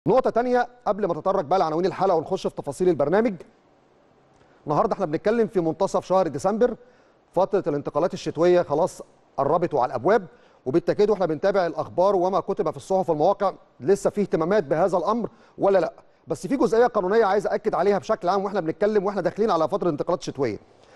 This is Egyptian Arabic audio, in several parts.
نقطة تانية قبل ما تطرق بقى لعناوين الحلقة ونخش في تفاصيل البرنامج. النهارده احنا بنتكلم في منتصف شهر ديسمبر فترة الانتقالات الشتوية خلاص قربت وعلى الأبواب وبالتأكيد واحنا بنتابع الأخبار وما كتب في الصحف والمواقع لسه في اهتمامات بهذا الأمر ولا لا؟ بس في جزئية قانونية عايز أكد عليها بشكل عام واحنا بنتكلم واحنا داخلين على فترة انتقالات شتوية.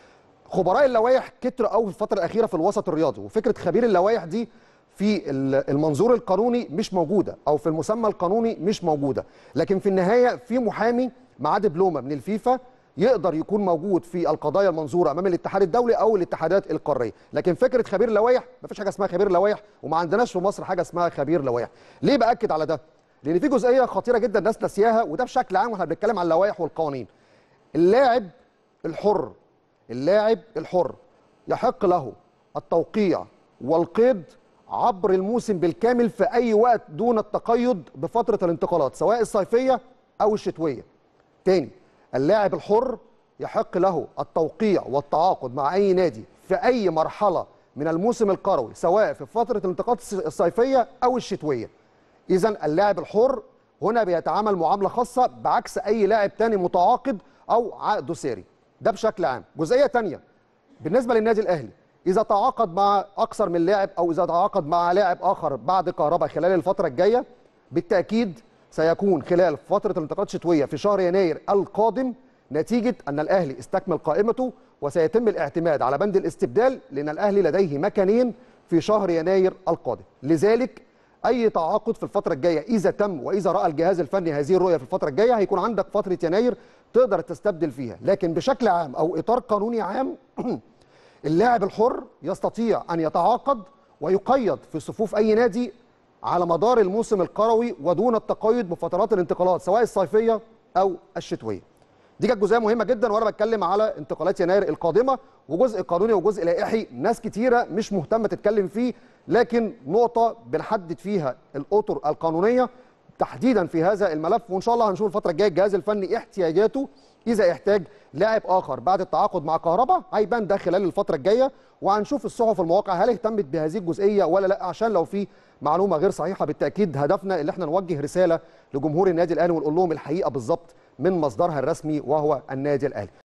خبراء اللوائح كتروا قوي في الفترة الأخيرة في الوسط الرياضي وفكرة خبير اللوائح دي في المنظور القانوني مش موجوده او في المسمى القانوني مش موجوده لكن في النهايه في محامي معاه دبلومه من الفيفا يقدر يكون موجود في القضايا المنظوره امام الاتحاد الدولي او الاتحادات القاريه لكن فكره خبير لوائح ما فيش حاجه اسمها خبير لوائح وما عندناش في مصر حاجه اسمها خبير لوائح ليه باكد على ده لان في جزئيه خطيره جدا الناس ناسياها وده بشكل عام واحنا بنتكلم عن اللوائح والقوانين اللاعب الحر اللاعب الحر يحق له التوقيع والقيد عبر الموسم بالكامل في اي وقت دون التقيد بفتره الانتقالات سواء الصيفيه او الشتويه. تاني اللاعب الحر يحق له التوقيع والتعاقد مع اي نادي في اي مرحله من الموسم القروي سواء في فتره الانتقالات الصيفيه او الشتويه. اذا اللاعب الحر هنا بيتعامل معامله خاصه بعكس اي لاعب تاني متعاقد او عقده ساري. ده بشكل عام. جزئيه تانيه بالنسبه للنادي الاهلي اذا تعاقد مع اكثر من لاعب او اذا تعاقد مع لاعب اخر بعد كهرباء خلال الفتره الجايه بالتاكيد سيكون خلال فتره الانتقالات الشتويه في شهر يناير القادم نتيجه ان الاهلي استكمل قائمته وسيتم الاعتماد على بند الاستبدال لان الاهلي لديه مكانين في شهر يناير القادم لذلك اي تعاقد في الفتره الجايه اذا تم واذا راى الجهاز الفني هذه الرؤيه في الفتره الجايه هيكون عندك فتره يناير تقدر تستبدل فيها لكن بشكل عام او اطار قانوني عام اللاعب الحر يستطيع ان يتعاقد ويقيد في صفوف اي نادي على مدار الموسم القروي ودون التقيد بفترات الانتقالات سواء الصيفيه او الشتويه. دي كانت جزئيه مهمه جدا وانا بتكلم على انتقالات يناير القادمه وجزء قانوني وجزء لائحي ناس كتيره مش مهتمه تتكلم فيه لكن نقطه بنحدد فيها الاطر القانونيه تحديدا في هذا الملف وان شاء الله هنشوف الفتره الجايه الجهاز الفني احتياجاته اذا احتاج لاعب اخر بعد التعاقد مع كهربا هيبان ده خلال الفتره الجايه وهنشوف الصحف والمواقع هل اهتمت بهذه الجزئيه ولا لا عشان لو في معلومه غير صحيحه بالتاكيد هدفنا اللي احنا نوجه رساله لجمهور النادي الاهلي ونقول لهم الحقيقه بالظبط من مصدرها الرسمي وهو النادي الاهلي